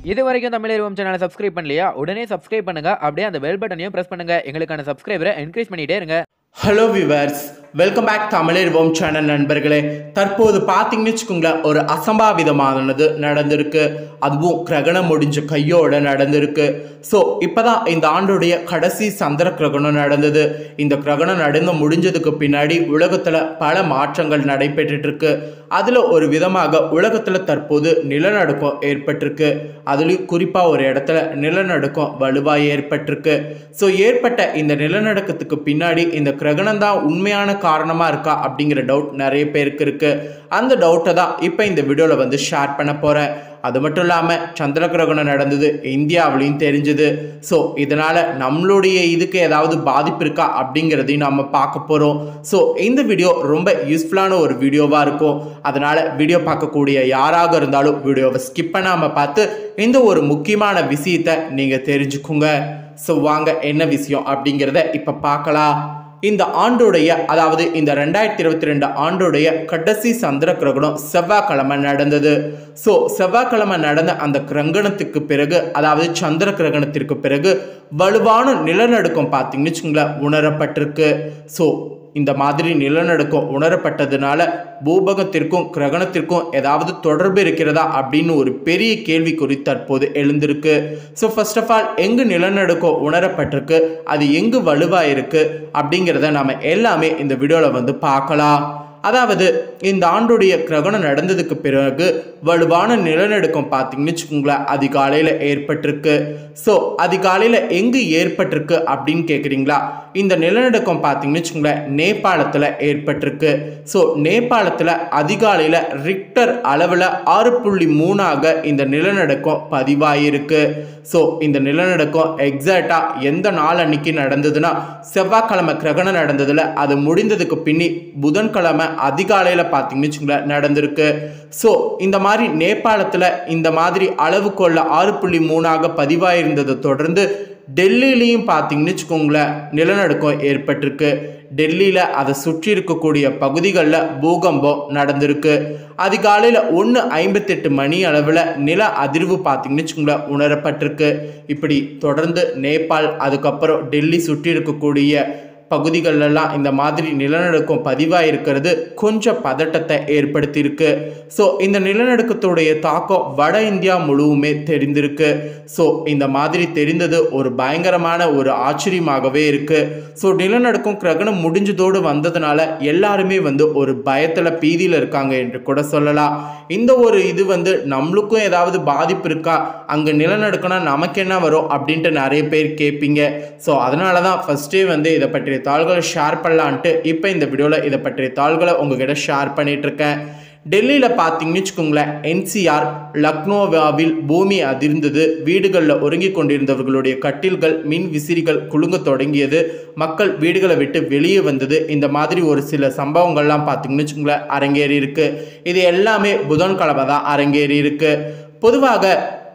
இது வரைக்கும் தமிழ் சேனலை சப்ஸ்கிரைப் பண்ணலையா உடனே சப்ஸ்கிரைப் பண்ணுங்க அப்படியே அந்த பெல் பட்டனையும் பிரஸ் பண்ணுங்க எங்களுக்கான சப்ஸ்கிரைபரை என்கரேஜ் பண்ணிட்டே இருங்க ஹலோ விவர்ஸ் வெல்கம் பேக் தமிழர்வோம் சேனல் நண்பர்களே தற்போது பார்த்தீங்கன்னு வச்சுக்கோங்களேன் ஒரு அசம்பாவிதமானது நடந்திருக்கு அதுவும் கிரகணம் முடிஞ்ச கையோட நடந்திருக்கு ஸோ இப்போதான் இந்த ஆண்டுடைய கடைசி சந்திர கிரகணம் நடந்தது இந்த கிரகணம் நடந்து முடிஞ்சதுக்கு பின்னாடி உலகத்தில் பல மாற்றங்கள் நடைபெற்றுட்டு இருக்கு அதில் ஒரு விதமாக உலகத்தில் தற்போது நிலநடுக்கம் ஏற்பட்டிருக்கு அதுலேயும் குறிப்பாக ஒரு இடத்துல நிலநடுக்கம் வலுவாக ஏற்பட்டிருக்கு ஸோ ஏற்பட்ட இந்த நிலநடுக்கத்துக்கு பின்னாடி இந்த கிரகணம் தான் உண்மையான காரணமாக இருக்கா அப்படிங்கிற டவுட் நிறைய பேருக்கு இருக்குது அந்த டவுட்டை தான் இப்போ இந்த வீடியோவில் வந்து ஷேர் பண்ண போகிறேன் அது மட்டும் இல்லாமல் சந்திர கிரகணம் நடந்தது இந்தியாவிலையும் தெரிஞ்சுது ஸோ இதனால் நம்மளுடைய இதுக்கு ஏதாவது பாதிப்பு இருக்கா அப்படிங்கிறதையும் நம்ம பார்க்க போகிறோம் ஸோ இந்த வீடியோ ரொம்ப யூஸ்ஃபுல்லான ஒரு வீடியோவாக இருக்கும் அதனால் வீடியோ பார்க்கக்கூடிய யாராக இருந்தாலும் வீடியோவை ஸ்கிப் பண்ணாமல் பார்த்து இந்த ஒரு முக்கியமான விஷயத்தை நீங்கள் தெரிஞ்சுக்குங்க ஸோ வாங்க என்ன விஷயம் அப்படிங்கிறத இப்போ பார்க்கலாம் இந்த ஆண்டுடைய அதாவது இந்த ரெண்டாயிரத்தி இருபத்தி ரெண்டு ஆண்டுடைய கடைசி சந்திர கிரகணம் செவ்வாய்க்கிழமை நடந்தது ஸோ செவ்வாய்க்கிழமை நடந்த அந்த கிரகணத்துக்கு பிறகு அதாவது சந்திர கிரகணத்திற்கு பிறகு வலுவான நிலநடுக்கம் பார்த்தீங்கன்னு வச்சுங்களேன் உணரப்பட்டிருக்கு ஸோ இந்த மாதிரி நிலநடுக்கம் உணரப்பட்டதுனால பூபகத்திற்கும் கிரகணத்திற்கும் ஏதாவது தொடர்பு இருக்கிறதா அப்படின்னு ஒரு பெரிய கேள்விக்குறி தற்போது எழுந்திருக்கு ஸோ ஃபர்ஸ்ட் ஆஃப் ஆல் எங்கு நிலநடுக்கம் உணரப்பட்டிருக்கு அது எங்கு வலுவாக இருக்கு அப்படிங்கிறத நம்ம எல்லாமே இந்த வீடியோவில் வந்து பார்க்கலாம் அதாவது இந்த ஆண்டுடைய கிரகணம் நடந்ததுக்கு பிறகு வலுவான நிலநடுக்கம் பார்த்தீங்கன்னு வச்சுக்கோங்களேன் அதிகாலையில் ஏற்பட்டிருக்கு ஸோ அதிகாலையில் எங்கு ஏற்பட்டிருக்கு அப்படின்னு கேட்குறீங்களா இந்த நிலநடுக்கம் பார்த்தீங்கன்னு வச்சுக்கோங்களேன் நேபாளத்தில் ஏற்பட்டிருக்கு ஸோ நேபாளத்தில் அதிகாலையில் ரிக்டர் அளவில் ஆறு புள்ளி மூணாக இந்த நிலநடுக்கம் பதிவாயிருக்கு ஸோ இந்த நிலநடுக்கம் எக்ஸாக்டாக எந்த நாள் அன்னைக்கு நடந்ததுன்னா செவ்வாய்க்கிழமை கிரகணம் நடந்ததில் அது முடிந்ததுக்கு பின்னி புதன்கிழமை அதிகாலையில் பார்த்தீங்கன்னு வச்சுங்களேன் நடந்திருக்கு ஸோ இந்த மாதிரி நேபாளத்தில் இந்த மாதிரி அளவுக்குள்ள ஆறு புள்ளி மூணாக பதிவாயிருந்ததை தொடர்ந்து டெல்லியிலையும் பார்த்தீங்கன்னு வச்சுக்கோங்களேன் நிலநடுக்கம் ஏற்பட்டிருக்கு டெல்லியில் அதை சுற்றி இருக்கக்கூடிய பகுதிகளில் பூகம்பம் நடந்திருக்கு அதிகாலையில் ஒன்று ஐம்பத்தெட்டு மணி அளவில் நில அதிர்வு பார்த்தீங்கன்னு வச்சுக்கோங்களேன் உணரப்பட்டிருக்கு இப்படி தொடர்ந்து நேபாள் அதுக்கப்புறம் டெல்லி சுற்றி இருக்கக்கூடிய பகுதிகளெல்லாம் இந்த மாதிரி நிலநடுக்கம் பதிவாயிருக்கிறது கொஞ்சம் பதட்டத்தை ஏற்படுத்தியிருக்கு ஸோ இந்த நிலநடுக்கத்துடைய தாக்கம் வட இந்தியா முழுவுமே தெரிந்திருக்கு ஸோ இந்த மாதிரி தெரிந்தது ஒரு பயங்கரமான ஒரு ஆச்சரியமாகவே இருக்கு ஸோ நிலநடுக்கம் கிரகணம் முடிஞ்சதோடு வந்ததுனால எல்லாருமே வந்து ஒரு பயத்தில் பீதியில் இருக்காங்க என்று கூட சொல்லலாம் இந்த ஒரு இது வந்து நம்மளுக்கும் ஏதாவது பாதிப்பு இருக்கா அங்கே நிலநடுக்கம்னா நமக்கு என்ன வரும் அப்படின்ட்டு நிறைய பேர் கேட்பீங்க ஸோ அதனால தான் ஃபஸ்ட்டே வந்து இதை பற்றிய தாள்களை ஷேர் பண்ணலான்ட்டு இப்போ இந்த வீடியோவில் இதை பற்றிய தாள்களை உங்ககிட்ட ஷேர் பண்ணிட்டு இருக்கேன் டெல்லியில் பார்த்தீங்கன்னு வச்சுக்கோங்களேன் என்சிஆர் லக்னோவாவில் பூமி அதிர்ந்தது வீடுகளில் ஒருங்கி கொண்டிருந்தவர்களுடைய கட்டில்கள் மின் விசிறிகள் குலுங்க தொடங்கியது மக்கள் வீடுகளை விட்டு வெளியே வந்தது இந்த மாதிரி ஒரு சில சம்பவங்கள்லாம் பார்த்தீங்கன்னு வச்சுக்கோங்களேன் அரங்கேறி இருக்கு இது எல்லாமே புதன்கிழமை தான் அரங்கேறி இருக்கு பொதுவாக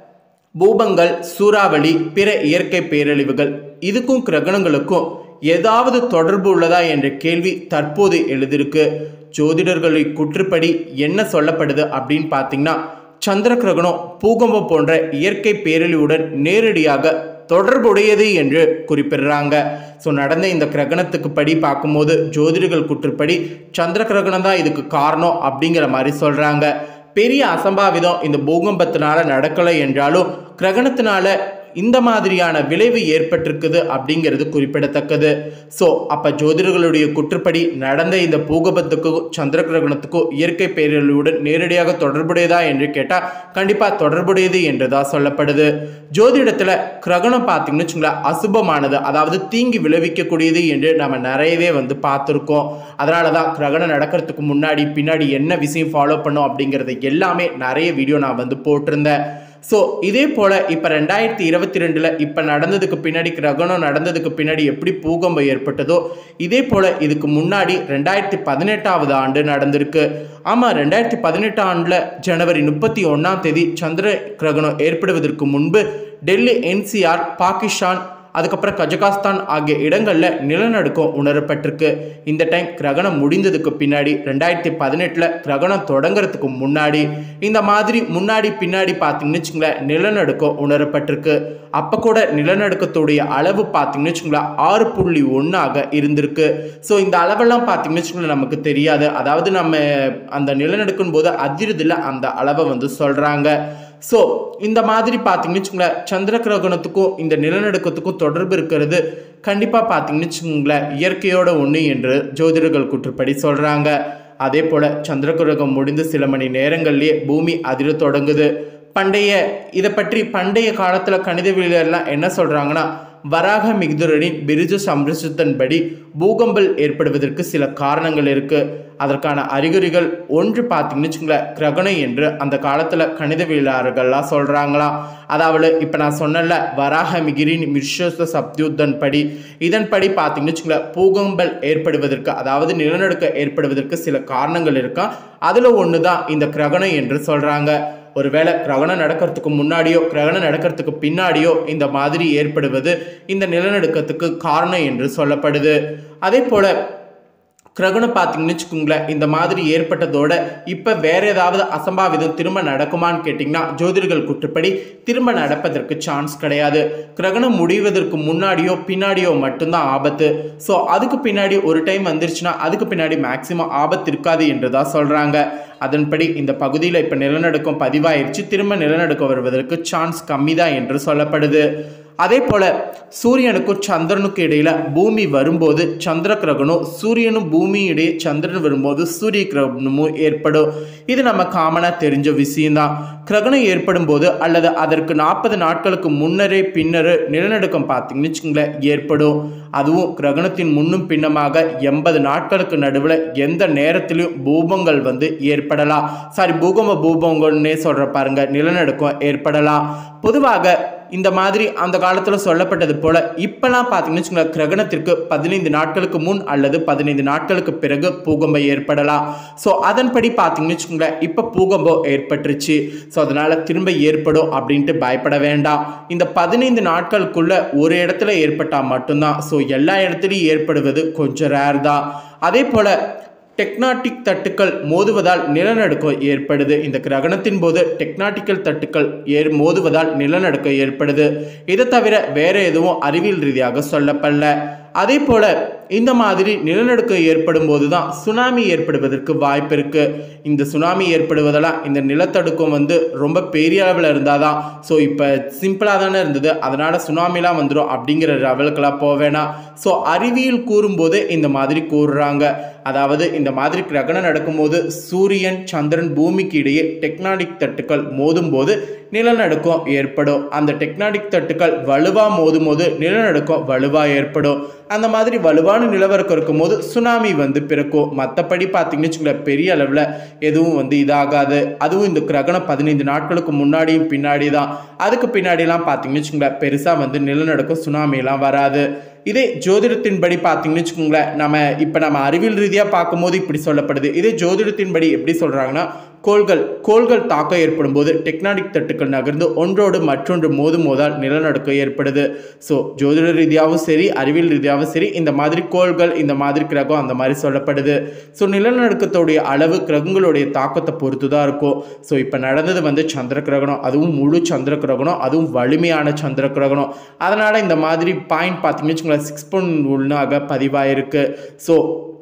பூபங்கள் சூறாவளி பிற இயற்கை பேரழிவுகள் இதுக்கும் கிரகணங்களுக்கும் ஏதாவது தொடர்பு உள்ளதா என்ற கேள்வி தற்போது எழுதிருக்கு ஜோதிடர்களை குற்றுப்படி என்ன சொல்லப்படுது அப்படின்னு பார்த்தீங்கன்னா சந்திர கிரகணம் பூகம்பம் போன்ற இயற்கை பேரழிவுடன் நேரடியாக தொடர்புடையது என்று குறிப்பிடுறாங்க ஸோ நடந்த இந்த கிரகணத்துக்கு படி பார்க்கும்போது ஜோதிடர்கள் குற்றுப்படி சந்திர கிரகணம் தான் இதுக்கு காரணம் அப்படிங்கிற மாதிரி சொல்கிறாங்க பெரிய அசம்பாவிதம் இந்த பூகம்பத்தினால நடக்கலை என்றாலும் கிரகணத்தினால இந்த மாதிரியான விளைவு ஏற்பட்டிருக்குது அப்படிங்கிறது குறிப்பிடத்தக்கது ஸோ அப்போ ஜோதிடர்களுடைய குற்றுப்படி நடந்த இந்த பூகம்பத்துக்கும் சந்திர கிரகணத்துக்கும் இயற்கை பேரழிவுடன் நேரடியாக தொடர்புடையதா என்று கேட்டால் கண்டிப்பாக தொடர்புடையது என்று தான் சொல்லப்படுது ஜோதிடத்தில் கிரகணம் பார்த்தீங்கன்னு வச்சுங்களேன் அசுபமானது அதாவது தீங்கி விளைவிக்கக்கூடியது என்று நம்ம நிறையவே வந்து பார்த்துருக்கோம் அதனால தான் கிரகணம் நடக்கிறதுக்கு முன்னாடி பின்னாடி என்ன விஷயம் ஃபாலோ பண்ணும் அப்படிங்கிறது எல்லாமே நிறைய வீடியோ நான் வந்து போட்டிருந்தேன் ஸோ இதே போல் இப்போ ரெண்டாயிரத்தி இருபத்தி ரெண்டில் இப்போ நடந்ததுக்கு பின்னாடி கிரகணம் நடந்ததுக்கு பின்னாடி எப்படி பூகம்பம் ஏற்பட்டதோ இதே போல் இதுக்கு முன்னாடி ரெண்டாயிரத்தி பதினெட்டாவது ஆண்டு நடந்திருக்கு ஆமாம் ரெண்டாயிரத்தி பதினெட்டு ஆண்டில் ஜனவரி முப்பத்தி ஒன்றாம் தேதி சந்திர கிரகணம் ஏற்படுவதற்கு முன்பு டெல்லி என்சிஆர் பாகிஸ்தான் அதுக்கப்புறம் கஜகாஸ்தான் ஆகிய இடங்களில் நிலநடுக்கம் உணரப்பட்டிருக்கு இந்த டைம் கிரகணம் முடிந்ததுக்கு பின்னாடி ரெண்டாயிரத்தி பதினெட்டில் கிரகணம் தொடங்குறதுக்கு முன்னாடி இந்த மாதிரி முன்னாடி பின்னாடி பார்த்தீங்கன்னு வச்சுங்களேன் நிலநடுக்கம் உணரப்பட்டிருக்கு அப்போ கூட நிலநடுக்கத்துடைய அளவு பார்த்தீங்கன்னு வச்சுங்களேன் ஆறு புள்ளி ஒன்றாக இருந்திருக்கு ஸோ இந்த அளவெல்லாம் பார்த்தீங்கன்னு வச்சுங்களேன் நமக்கு தெரியாது அதாவது நம்ம அந்த நிலநடுக்கும் போது அதிர்தில் அந்த அளவை வந்து சொல்கிறாங்க ஸோ இந்த மாதிரி பார்த்தீங்கன்னு வச்சுங்களேன் சந்திர கிரகணத்துக்கும் இந்த நிலநடுக்கத்துக்கும் தொடர்பு இருக்கிறது கண்டிப்பாக பார்த்தீங்கன்னு வச்சுங்களேன் இயற்கையோட ஒன்று என்று ஜோதிடர்கள் குற்றுப்படி சொல்கிறாங்க அதே போல் சந்திர கிரகம் முடிந்து சில மணி நேரங்கள்லேயே பூமி அதிர தொடங்குது பண்டைய இதை பற்றி பண்டைய காலத்தில் கணிதவியலெல்லாம் என்ன சொல்கிறாங்கன்னா வராக மிகுதுரனின் பிரிஜு சம்ரசித்தன்படி பூகம்பல் ஏற்படுவதற்கு சில காரணங்கள் இருக்குது அதற்கான அறிகுறிகள் ஒன்று பார்த்தீங்கன்னு வச்சுங்களேன் கிரகணம் என்று அந்த காலத்தில் கணிதவியலாளர்கள்லாம் சொல்கிறாங்களாம் அதாவது இப்போ நான் சொன்னல வராக மிகிரின் மிர்ஷோச சப்தியுத்தன் படி இதன்படி பார்த்தீங்கன்னு வச்சுங்களேன் பூகம்பல் ஏற்படுவதற்கு அதாவது நிலநடுக்கம் ஏற்படுவதற்கு சில காரணங்கள் இருக்கா அதில் ஒன்று தான் இந்த கிரகணம் என்று சொல்கிறாங்க ஒருவேளை கிரகணம் நடக்கிறதுக்கு முன்னாடியோ கிரகணம் நடக்கிறதுக்கு பின்னாடியோ இந்த மாதிரி ஏற்படுவது இந்த நிலநடுக்கத்துக்கு காரணம் என்று சொல்லப்படுது அதே போல கிரகணம் பார்த்தீங்கன்னு வச்சுக்கோங்களேன் இந்த மாதிரி ஏற்பட்டதோட இப்போ வேற ஏதாவது அசம்பாவிதம் திரும்ப நடக்குமான்னு கேட்டிங்கன்னா ஜோதிடர்கள் குற்றப்படி திரும்ப நடப்பதற்கு சான்ஸ் கிடையாது கிரகணம் முடிவதற்கு முன்னாடியோ பின்னாடியோ மட்டும்தான் ஆபத்து ஸோ அதுக்கு பின்னாடி ஒரு டைம் வந்துருச்சுன்னா அதுக்கு பின்னாடி மேக்சிமம் ஆபத்து இருக்காது என்று தான் சொல்கிறாங்க அதன்படி இந்த பகுதியில் இப்போ நிலநடுக்கம் பதிவாயிருச்சு திரும்ப நிலநடுக்கம் வருவதற்கு சான்ஸ் கம்மி தான் என்று சொல்லப்படுது அதே போல சூரியனுக்கும் சந்திரனுக்கும் இடையில பூமி வரும்போது சந்திர கிரகணம் சூரியனும் பூமி இடையே சந்திரன் வரும்போது சூரிய கிரகணமும் ஏற்படும் இது நம்ம காமனாக தெரிஞ்ச விஷயம்தான் கிரகணம் ஏற்படும் போது அல்லது அதற்கு நாற்பது நாட்களுக்கு முன்னரே பின்னரே நிலநடுக்கம் பார்த்தீங்கன்னு வச்சுங்களேன் ஏற்படும் அதுவும் கிரகணத்தின் முன்னும் பின்னமாக எண்பது நாட்களுக்கு நடுவில் எந்த நேரத்திலையும் பூபங்கள் வந்து ஏற்படலாம் சாரி பூகம்ப பூபங்கள்னே சொல்கிற பாருங்க நிலநடுக்கம் ஏற்படலாம் பொதுவாக இந்த மாதிரி அந்த காலத்தில் சொல்லப்பட்டது போல இப்போலாம் பார்த்தீங்கன்னு வச்சுக்கோங்களேன் கிரகணத்திற்கு பதினைந்து நாட்களுக்கு முன் அல்லது பதினைந்து நாட்களுக்கு பிறகு பூகம்பம் ஏற்படலாம் ஸோ அதன்படி பார்த்தீங்கன்னு வச்சுக்கோங்களேன் இப்போ பூகம்பம் ஏற்பட்டுருச்சு ஸோ அதனால் திரும்ப ஏற்படும் அப்படின்ட்டு பயப்பட வேண்டாம் இந்த பதினைந்து நாட்களுக்குள்ள ஒரு இடத்துல ஏற்பட்டால் மட்டும்தான் ஸோ எல்லா இடத்துலையும் ஏற்படுவது கொஞ்சம் ரேர் தான் அதே போல் டெக்னாட்டிக் தட்டுக்கள் மோதுவதால் நிலநடுக்கம் ஏற்படுது இந்த கிரகணத்தின் போது டெக்னாட்டிக்கல் தட்டுக்கள் ஏர் மோதுவதால் நிலநடுக்கம் ஏற்படுது இதை தவிர வேற எதுவும் அறிவியல் ரீதியாக சொல்லப்படல அதே போல இந்த மாதிரி நிலநடுக்கம் ஏற்படும் போது தான் சுனாமி ஏற்படுவதற்கு வாய்ப்பு இருக்கு இந்த சுனாமி ஏற்படுவதெல்லாம் இந்த நிலத்தடுக்கம் வந்து ரொம்ப பெரிய அளவில் இருந்தால் தான் ஸோ இப்போ சிம்பிளாக தானே இருந்தது அதனால சுனாமிலாம் வந்துடும் அப்படிங்கிற லெவலுக்கெல்லாம் போக வேணாம் ஸோ அறிவியல் கூறும்போது இந்த மாதிரி கூறுறாங்க அதாவது இந்த மாதிரி கிரகணம் நடக்கும்போது சூரியன் சந்திரன் பூமிக்கு இடையே டெக்னானிக் தட்டுக்கள் மோதும்போது நிலநடுக்கம் ஏற்படும் அந்த டெக்னானிக் தட்டுக்கள் வலுவாக மோதும் போது நிலநடுக்கம் வலுவாக ஏற்படும் அந்த மாதிரி வலுவான நிலவரக்கம் இருக்கும்போது சுனாமி வந்து பிறக்கும் மற்றபடி பார்த்தீங்கன்னு வச்சுக்கோங்களேன் பெரிய அளவில் எதுவும் வந்து இதாகாது அதுவும் இந்த கிரகணம் பதினைந்து நாட்களுக்கு முன்னாடியும் பின்னாடி தான் அதுக்கு பின்னாடிலாம் பார்த்தீங்கன்னு வச்சுக்கோங்களேன் பெருசாக வந்து நிலநடுக்கம் சுனாமிலாம் வராது இதே ஜோதிடத்தின்படி பார்த்தீங்கன்னு வச்சுக்கோங்களேன் நம்ம இப்போ நம்ம அறிவியல் ரீதியாக பார்க்கும்போது இப்படி சொல்லப்படுது இதே ஜோதிடத்தின்படி எப்படி சொல்கிறாங்கன்னா கோள்கள் கோள்கள் தாக்கம் ஏற்படும் போது டெக்னானிக் தட்டுக்கள் நகர்ந்து ஒன்றோடு மற்றொன்று மோதும் மோதால் நிலநடுக்கம் ஏற்படுது ஸோ ஜோதிட ரீதியாகவும் சரி அறிவியல் ரீதியாகவும் சரி இந்த மாதிரி கோள்கள் இந்த மாதிரி கிரகம் அந்த மாதிரி சொல்லப்படுது ஸோ நிலநடுக்கத்துடைய அளவு கிரகங்களுடைய தாக்கத்தை பொறுத்து தான் இருக்கும் ஸோ இப்போ நடந்தது வந்து சந்திர கிரகணம் அதுவும் முழு சந்திர கிரகணம் அதுவும் வலிமையான சந்திர கிரகணம் அதனால் இந்த மாதிரி பாயிண்ட் பார்த்தீங்கன்னு வச்சுக்கோங்களேன் சிக்ஸ் பாயிண்ட் ஒன்றாக பதிவாயிருக்கு ஸோ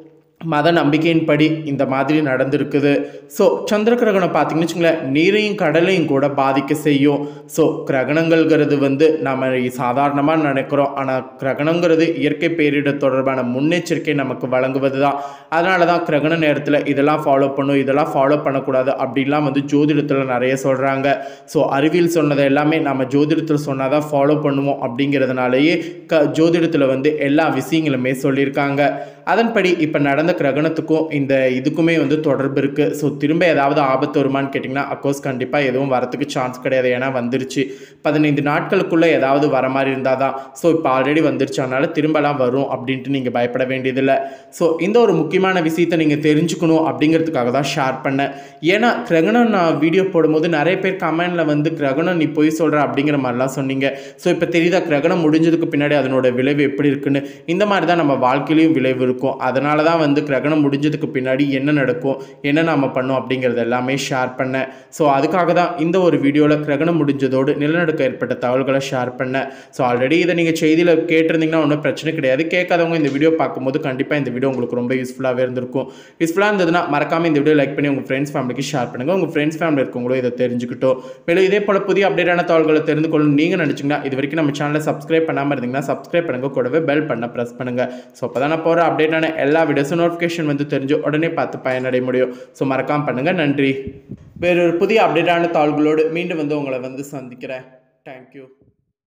மத நம்பிக்கையின்படி இந்த மாதிரி நடந்திருக்குது ஸோ சந்திர கிரகணம் பார்த்தீங்கன்னு வச்சுங்களேன் நீரையும் கடலையும் கூட பாதிக்க செய்யும் ஸோ கிரகணங்கள்ங்கிறது வந்து நம்ம சாதாரணமாக நினைக்கிறோம் ஆனால் கிரகணங்கிறது இயற்கை பேரிடர் தொடர்பான முன்னெச்சரிக்கை நமக்கு வழங்குவது தான் அதனால தான் கிரகண நேரத்தில் இதெல்லாம் ஃபாலோ பண்ணும் இதெல்லாம் ஃபாலோ பண்ணக்கூடாது அப்படிலாம் வந்து ஜோதிடத்தில் நிறைய சொல்கிறாங்க ஸோ அறிவியல் சொன்னதை எல்லாமே நம்ம ஜோதிடத்தில் சொன்னால் தான் ஃபாலோ பண்ணுவோம் அப்படிங்கிறதுனாலயே க ஜோதிடத்தில் வந்து எல்லா விஷயங்களுமே சொல்லியிருக்காங்க அதன்படி இப்போ நடந்த கிரகணத்துக்கும் இந்த இதுக்குமே வந்து தொடர்பு இருக்குது ஸோ திரும்ப ஏதாவது ஆபத்து வருமான்னு கேட்டிங்கன்னா அக்கோர்ஸ் கண்டிப்பாக எதுவும் வரத்துக்கு சான்ஸ் கிடையாது ஏன்னா வந்துருச்சு பதினைந்து நாட்களுக்குள்ளே ஏதாவது வர மாதிரி இருந்தால் தான் ஸோ இப்போ ஆல்ரெடி வந்துருச்சு அதனால திரும்பலாம் வரும் அப்படின்ட்டு நீங்கள் பயப்பட வேண்டியதில்லை ஸோ இந்த ஒரு முக்கியமான விஷயத்தை நீங்கள் தெரிஞ்சுக்கணும் அப்படிங்கிறதுக்காக தான் ஷேர் பண்ணேன் ஏன்னா கிரகணம் நான் வீடியோ போடும்போது நிறைய பேர் கமெண்டில் வந்து கிரகணம் நீ பொய் சொல்கிற அப்படிங்கிற மாதிரிலாம் சொன்னீங்க ஸோ இப்போ தெரியுதா கிரகணம் முடிஞ்சதுக்கு பின்னாடி அதனோட விளைவு எப்படி இருக்குன்னு இந்த மாதிரி தான் நம்ம வாழ்க்கையிலையும் விளைவு இருக்கும் அதனால தான் வந்து கிரகணம் முடிஞ்சதுக்கு பின்னாடி என்ன நடக்கும் என்ன நாம பண்ணோம் அப்படிங்கிறது எல்லாமே ஷேர் பண்ணேன் ஸோ அதுக்காக தான் இந்த ஒரு வீடியோவில் கிரகணம் முடிஞ்சதோடு நிலநடுக்கம் ஏற்பட்ட தகவல்களை ஷேர் பண்ணேன் ஸோ ஆல்ரெடி இதை நீங்கள் செய்தியில் கேட்டிருந்தீங்கன்னா ஒன்றும் பிரச்சனை கிடையாது கேட்காதவங்க இந்த வீடியோ பார்க்கும்போது கண்டிப்பாக இந்த வீடியோ உங்களுக்கு ரொம்ப யூஸ்ஃபுல்லாகவே இருந்திருக்கும் யூஸ்ஃபுல்லாக இருந்ததுன்னா மறக்காமல் இந்த வீடியோ லைக் பண்ணி உங்கள் ஃப்ரெண்ட்ஸ் ஃபேமிலிக்கு ஷேர் பண்ணுங்கள் உங்கள் ஃப்ரெண்ட்ஸ் ஃபேமிலி இருக்கவங்களும் இதை தெரிஞ்சுக்கிட்டோம் மேலும் இதே போல் புதிய அப்டேட்டான தகவல்களை தெரிந்து கொள்ளணும் நீங்கள் நினச்சிங்கன்னா இது வரைக்கும் நம்ம சேனலை சப்ஸ்கிரைப் பண்ணாமல் இருந்தீங்கன்னா சப்ஸ்கிரைப் பண்ணுங்க கூடவே பெல் பண்ண ப்ரெஸ் பண்ணுங்கள் ஸோ அப்போ தான் நான் போகிற அப்டேட்டான எல்லா வீடியோஸும் நோட்டிஃபிகேஷன் வந்து தெரிஞ்சு உடனே பார்த்து பயனடைய முடியும் ஸோ மறக்காமல் பண்ணுங்கள் நன்றி வேறொரு புதிய அப்டேட்டான தாள்களோடு மீண்டும் வந்து உங்களை வந்து சந்திக்கிறேன் தேங்க்யூ